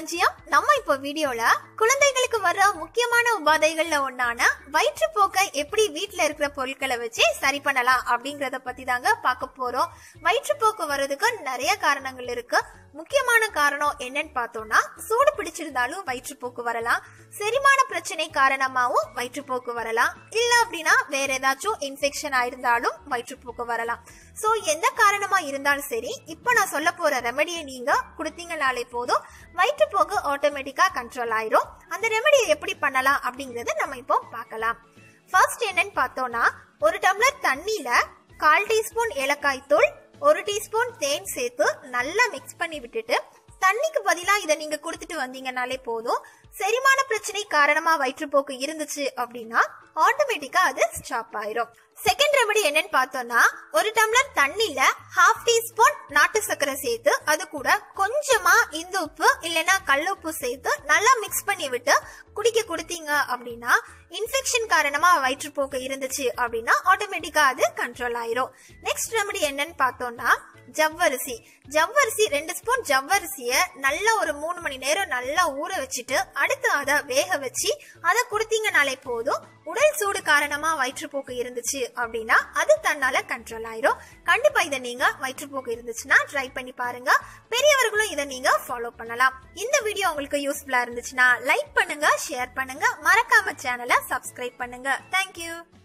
களஞ்சியம் நம்ம இப்போ வீடியோல குழந்தைகளுக்கு வர்ற முக்கியமான உபாதைகள்ல ஒண்ணான வயிற்றுப்போக்கை எப்படி வீட்ல இருக்கிற பொருட்களை வச்சு சரி பண்ணலாம் அப்படிங்கறத பத்தி தாங்க பார்க்க போறோம் வயிற்றுப்போக்கு வர்றதுக்கு நிறைய காரணங்கள் இருக்கு முக்கியமான காரணம் என்னன்னு பார்த்தோம்னா சூடு பிடிச்சிருந்தாலும் வயிற்றுப்போக்கு வரலாம் செரிமான பிரச்சனை காரணமாவும் வயிற்றுப்போக்கு வரலாம் இல்ல அப்படின்னா வேற ஏதாச்சும் இன்ஃபெக்ஷன் ஆயிருந்தாலும் வயிற்றுப்போக்கு வரலாம் சோ எந்த காரணமா இருந்தாலும் சரி இப்ப நான் சொல்ல போற ரெமெடியை நீங்க கொடுத்தீங்கனாலே போதும் வயிற்றுப்போக்கு ஆட்டோமேட்டிக்கா கண்ட்ரோல் ஆயிரும் அந்த ரெமெடியை எப்படி பண்ணலாம் அப்படிங்கறத நம்ம இப்போ பார்க்கலாம் ஃபர்ஸ்ட் என்னன்னு பார்த்தோம்னா ஒரு டம்ளர் தண்ணியில கால் டீஸ்பூன் ஏலக்காய் தூள் ஒரு டீஸ்பூன் தேன் சேர்த்து நல்லா மிக்ஸ் பண்ணி விட்டுட்டு தண்ணிக்கு பதிலா இதை நீங்க கொடுத்துட்டு வந்தீங்கனாலே போதும் செரிமான பிரச்சனை காரணமா வயிற்றுப்போக்கு இருந்துச்சு அப்படின்னா ஆட்டோமேட்டிக்கா அது ஸ்டாப் ஆயிரும் செகண்ட் ரெமடி என்னன்னு பார்த்தோம்னா ஒரு டம்ளர் தண்ணில ஹாஃப் டீஸ்பூன் நாட்டு சர்க்கரை சேர்த்து அது கூட கொஞ்சமா இந்து உப்பு இல்லைன்னா கல்லுப்பு சேர்த்து நல்லா மிக்ஸ் பண்ணி விட்டு குடிக்க கொடுத்தீங்க அப்படின்னா இன்ஃபெக்ஷன் காரணமா வயிற்றுப்போக்கு இருந்துச்சு அப்படின்னா ஆட்டோமேட்டிக்கா அது கண்ட்ரோல் ஆயிரும் நெக்ஸ்ட் ரெமடி என்னன்னு பார்த்தோம்னா ஜவ்வரிசி ஜவ்வரிசி ரெண்டு ஸ்பூன் ஜவ்வரிசிய நல்லா ஒரு மூணு மணி நேரம் நல்லா ஊற வச்சுட்டு அடுத்து அதை வேக வச்சு அதை கொடுத்தீங்கனாலே போதும் உடல் சூடு காரணமா வயிற்றுப்போக்கு இருந்துச்சு அப்படின்னா அது தன்னால கண்ட்ரோல் ஆயிரும் கண்டிப்பா இதை நீங்க வயிற்றுப்போக்கு இருந்துச்சுன்னா ட்ரை பண்ணி பாருங்க பெரியவர்களும் இதை நீங்க ஃபாலோ பண்ணலாம் இந்த வீடியோ உங்களுக்கு யூஸ்ஃபுல்லா இருந்துச்சுன்னா லைக் பண்ணுங்க ஷேர் பண்ணுங்க மறக்காம சேனலை சப்ஸ்கிரைப் பண்ணுங்க தேங்க்யூ